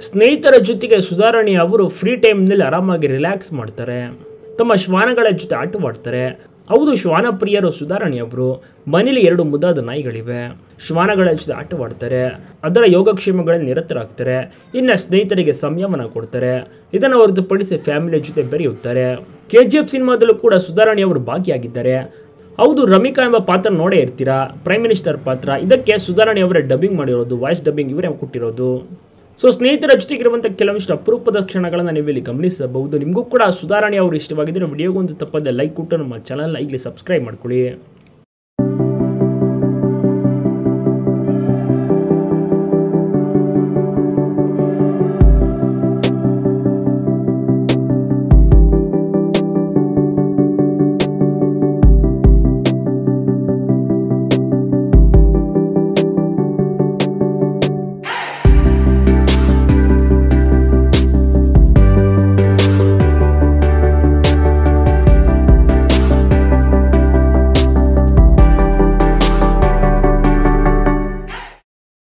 ಸ್ನೇಹಿತರ ಜೊತೆಗೆ ಸುಧಾರಣಿ ಅವರು ಫ್ರೀ ಟೈಮ್ನಲ್ಲಿ ಆರಾಮಾಗಿ ರಿಲ್ಯಾಕ್ಸ್ ಮಾಡ್ತಾರೆ ತಮ್ಮ ಶ್ವಾನಗಳ ಜೊತೆ ಆಟವಾಡ್ತಾರೆ ಹೌದು ಶ್ವಾನ ಪ್ರಿಯರು ಸುಧಾರಣಿ ಅವರು ಮನೇಲಿ ಎರಡು ಮುದ್ದಾದ ನಾಯಿಗಳಿವೆ ಶ್ವಾನಗಳ ಜೊತೆ ಆಟವಾಡ್ತಾರೆ ಅದರ ಯೋಗಕ್ಷೇಮಗಳಲ್ಲಿ ನಿರತರಾಗ್ತಾರೆ ಇನ್ನು ಸ್ನೇಹಿತರಿಗೆ ಸಂಯಮನ ಕೊಡ್ತಾರೆ ಇದನ್ನು ಹೊರತುಪಡಿಸಿ ಫ್ಯಾಮಿಲಿಯ ಜೊತೆ ಬೆರೆಯುತ್ತಾರೆ ಕೆ ಜಿ ಎಫ್ ಸಿನಿಮಾದಲ್ಲೂ ಕೂಡ ಸುಧಾರಣಿ ಅವರು ಭಾಗಿಯಾಗಿದ್ದಾರೆ ಹೌದು ರಮಿಕಾ ಎಂಬ ಪಾತ್ರ ನೋಡೇ ಇರ್ತೀರಾ ಪ್ರೈಮ್ ಮಿನಿಸ್ಟರ್ ಪಾತ್ರ ಇದಕ್ಕೆ ಸುಧಾರಣೆ ಅವರೇ ಡಬ್ಬಿಂಗ್ ಮಾಡಿರೋದು ವಾಯ್ಸ್ ಡಬ್ಬಿಂಗ್ ಇವರೇ ಕೊಟ್ಟಿರೋದು ಸೊ ಸ್ನೇಹಿತರ ಜೊತೆಗಿರುವಂಥ ಕೆಲವೊಂದಿಷ್ಟು ಅಪರೂಪದ ಕ್ಷಣಗಳನ್ನು ನೀವು ಇಲ್ಲಿ ಗಮನಿಸಬಹುದು ನಿಮಗೂ ಕೂಡ ಸುಧಾರಣೆ ಅವರು ಇಷ್ಟವಾಗಿದ್ದರೆ ವಿಡಿಯೋಗೊಂದು ತಪ್ಪದೆ ಲೈಕ್ ಕೊಟ್ಟು ನಮ್ಮ ಚಾನಲ್ನ ಈಗಲೇ ಸಬ್ಸ್ಕ್ರೈಬ್ ಮಾಡ್ಕೊಳ್ಳಿ